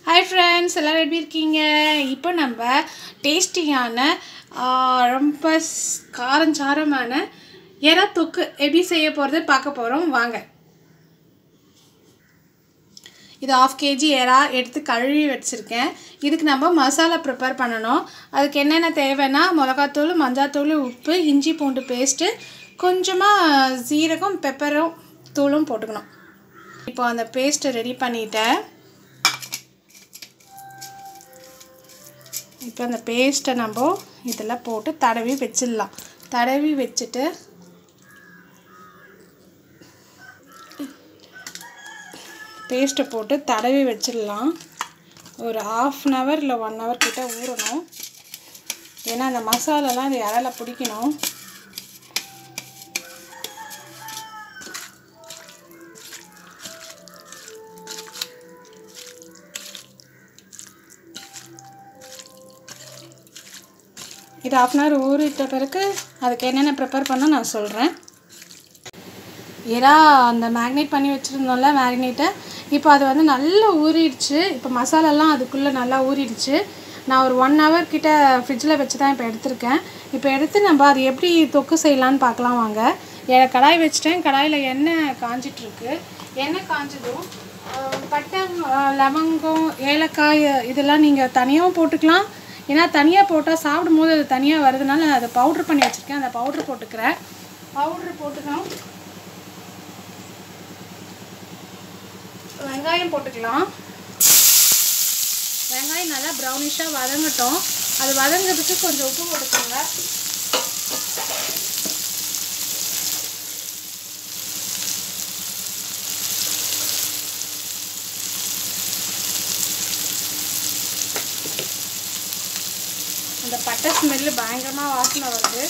hi friends எல்லோரும் எப்படி இருக்கீங்க இப்போ நம்ம டேஸ்டியான ஆ, ரொம்ப ஸ்- காரஞ்சாரமான எறா தொக்கு எப்படி செய்ய போகிறது பார்க்க போகிறோம் வாங்க இது ஆஃப் கேஜி எறா எடுத்து கழுவி வச்சுருக்கேன் இதுக்கு நம்ம மசாலா ப்ரிப்பேர் பண்ணணும் அதுக்கு என்னென்ன தேவைன்னா மிளகாத்தூள் மஞ்சாத்தூள் உப்பு இஞ்சி பூண்டு பேஸ்ட்டு கொஞ்சமாக சீரகம் பெப்பரும் தூளும் போட்டுக்கணும் இப்போ அந்த பேஸ்ட்டை ரெடி பண்ணிட்டேன் இப்போ அந்த பேஸ்ட்டை நம்ம இதில் போட்டு தடவி வச்சிடலாம் தடவி வச்சுட்டு பேஸ்ட்டை போட்டு தடவி வச்சிடலாம் ஒரு ஆஃப் அன் ஹவர் இல்லை ஒன் ஹவர் கிட்ட ஊறணும் ஏன்னா அந்த மசாலாலாம் இந்த இறல பிடிக்கணும் இது ஆஃப் அன் ஹவர் ஊறிட்ட பிறகு அதுக்கு என்னென்ன ப்ரிப்பேர் பண்ண நான் சொல்கிறேன் எறா அந்த மேக்னேட் பண்ணி வச்சுருந்தோம்ல மேரினேட்டை இப்போ அது வந்து நல்லா ஊறிடுச்சு இப்போ மசாலாலாம் அதுக்குள்ளே நல்லா ஊறிடுச்சு நான் ஒரு ஒன் ஹவர் கிட்ட ஃப்ரிட்ஜில் வச்சு தான் இப்போ எடுத்திருக்கேன் இப்போ எடுத்து நம்ம அது எப்படி தொக்கு செய்யலான்னு பார்க்கலாம் வாங்க எ- கடாய் வச்சுட்டேன் கடாயில் எண்ணெய் காஞ்சிட்ருக்கு எண்ணெய் காஞ்சதும் ஆஹ், பட்டை ஆஹ், லவங்கம் ஏலக்காய் இதெல்லாம் நீங்கள் தனியாகவும் போட்டுக்கலாம் ஏன்னா தனியாக போட்டால் சாப்பிடும் போது அது தனியாக வருதுனால நான் அதை பவுட்ரு பண்ணி வச்சுருக்கேன் அந்த பவுட்ரு போட்டுக்கிறேன் பவுட்ரு போட்டுக்கணும் வெங்காயம் போட்டுக்கலாம் வெங்காயம் நல்லா ப்ரௌனிஷாக வதங்கட்டும் அது வதங்கிறதுக்கு கொஞ்சம் உப்பு போட்டுக்கோங்க அந்த பட்டை ஸ்மெல்லு பயங்கரமாக வாசனை வருது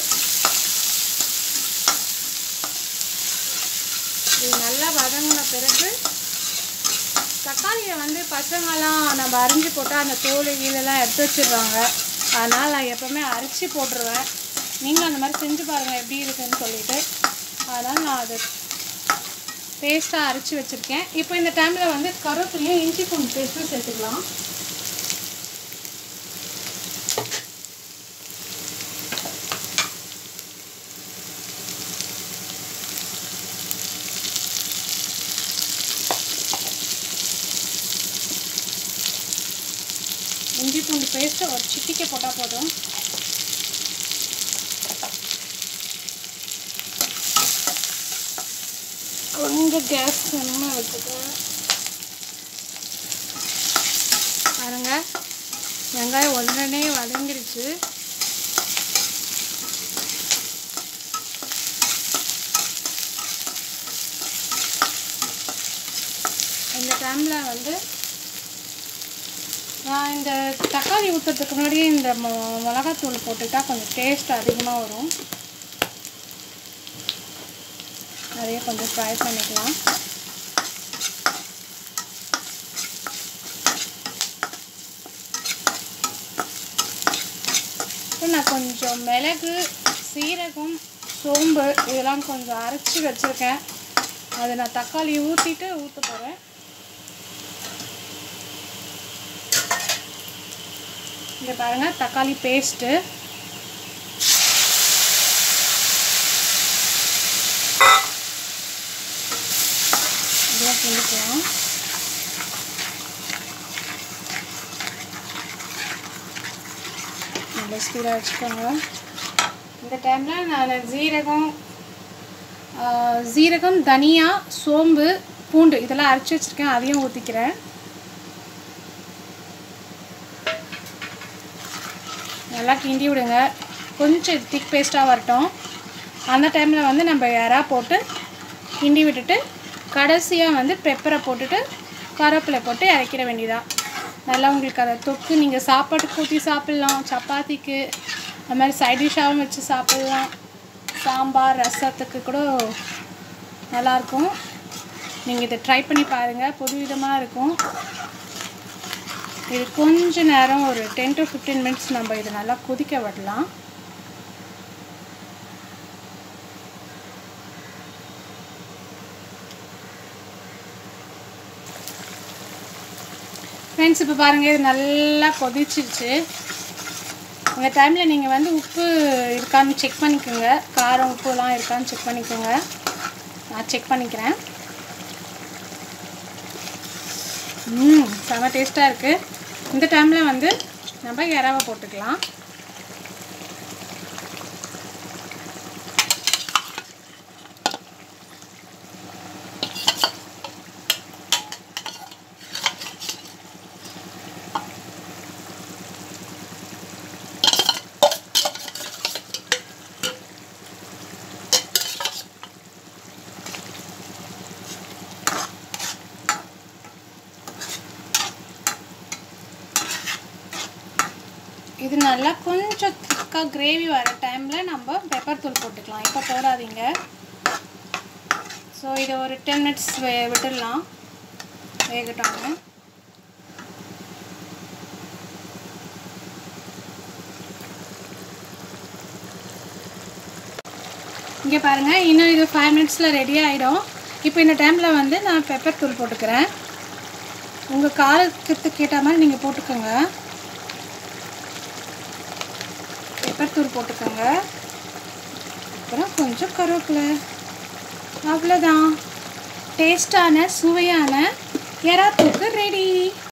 இது நல்லா வதங்கின பிறகு தக்காளியை வந்து பசங்கள்லாம் நம்ம அரிஞ்சு போட்டால் அந்த தோல் இதெல்லாம் எடுத்து வச்சிடுறாங்க அதனால் நான் எப்போவுமே அரைச்சி போட்டுருவேன் நீங்களும் அந்த மாதிரி செஞ்சு பாருங்கள் எப்படி இருக்குன்னு சொல்லிட்டு அதனால் நான் அது பேஸ்ட்டாக அரைச்சி வச்சுருக்கேன் இப்போ இந்த டைமில் வந்து கருவேப்பிலையும் இஞ்சி பூண்டு பேஸ்ட்டும் சேர்த்துக்கலாம் இஞ்சி பூண்டு பேஸ்ட்டு ஒரு சிட்டிக்கை போட்டால் போதும் கொஞ்சம் கேஸ் வேணுமா வச்சுக்கேன் பாருங்க வெங்காயம் உடனே வதங்கிடுச்சு இந்த டைமில் வந்து நான் இந்த தக்காளி ஊற்றுறதுக்கு முன்னாடியே இந்த மொ- மிளகாத்தூள் போட்டுட்டா கொஞ்சம் டேஸ்ட் அதிகமாக வரும் அதையே கொஞ்சம் ஃப்ரை பண்ணிக்கலாம் இப்போ நான் கொஞ்சம் மிளகு சீரகம் சோம்பு இதெல்லாம் கொஞ்சம் அரைச்சி வச்சுருக்கேன் அதை நான் தக்காளி ஊற்றிட்டு ஊற்ற போகிறேன் இங்கே பாருங்கள் தக்காளி பேஸ்ட்டு இதெல்லாம் கிண்டிக்கலாம் நல்லா ஸ்பீடாக வச்சுக்கோங்க இந்த டைமில் நான் ஜீரகம் ஆ, ஜீரகம் தனியா சோம்பு பூண்டு இதெல்லாம் அரைச்சி வச்சுருக்கேன் அதையும் ஊற்றிக்கிறேன் நல்லா கிண்டி விடுங்க கொஞ்சம் திக் பேஸ்ட்டாக வரட்டும் அந்த டைமில் வந்து நம்ம இறா போட்டு கிண்டி விட்டுட்டு கடைசியாக வந்து பெப்பரை போட்டுட்டு கருவேப்பிலை போட்டு இறக்கிட வேண்டியதான் நல்லா உங்களுக்கு அதை தொக்கு நீங்கள் சாப்பாட்டுக்கு ஊற்றி சாப்பிட்லாம் சப்பாத்திக்கு அது மாதிரி சைட் டிஷ்ஷாகவும் வச்சு சாப்பிட்லாம் சாம்பார் ரசத்துக்கு கூட நல்லாயிருக்கும் நீங்கள் இதை ட்ரை பண்ணி பாருங்கள் புது விதமாக இருக்கும் இது கொஞ்ச நேரம் ஒரு டென் டு ஃபிஃப்டீன் மினிட்ஸ் நம்ம இதை நல்லா கொதிக்க விடலாம் ஃப்ரெண்ட்ஸ் இப்போ பாருங்கள் இது நல்லா கொதிச்சிருச்சு இந்த டைமில் நீங்கள் வந்து உப்பு இருக்கான்னு செக் பண்ணிக்கோங்க காரம் உப்புலாம் இருக்கான்னு செக் பண்ணிக்கோங்க நான் செக் பண்ணிக்கிறேன் ம் செம டேஸ்ட்டாக இருக்குது இந்த டைமில் வந்து நம்ம இறாவை போட்டுக்கலாம் இது நல்லா கொஞ்சம் திக்காக கிரேவி வர டைமில் நம்ம பெப்பர் தூள் போட்டுக்கலாம் இப்போ போடாதீங்க ஸோ இதை ஒரு டென் மினிட்ஸ் வே விட்டுடலாம் வேகட்டாங்க இங்கே பாருங்கள் இன்னும் இது ஃபைவ் மினிட்ஸில் ரெடி ஆகிடும் இப்போ இந்த டைமில் வந்து நான் பெப்பர் தூள் போட்டுக்கிறேன் உங்கள் காரத்துக்கு ஏற்ற மாதிரி நீங்கள் போட்டுக்கோங்க பெப்பர் தூள் போட்டுக்கோங்க அப்புறம் கொஞ்சம் கருவேப்பிலை அவ்வளோதான் டேஸ்டான சுவையான எறா தூக்கு ரெடி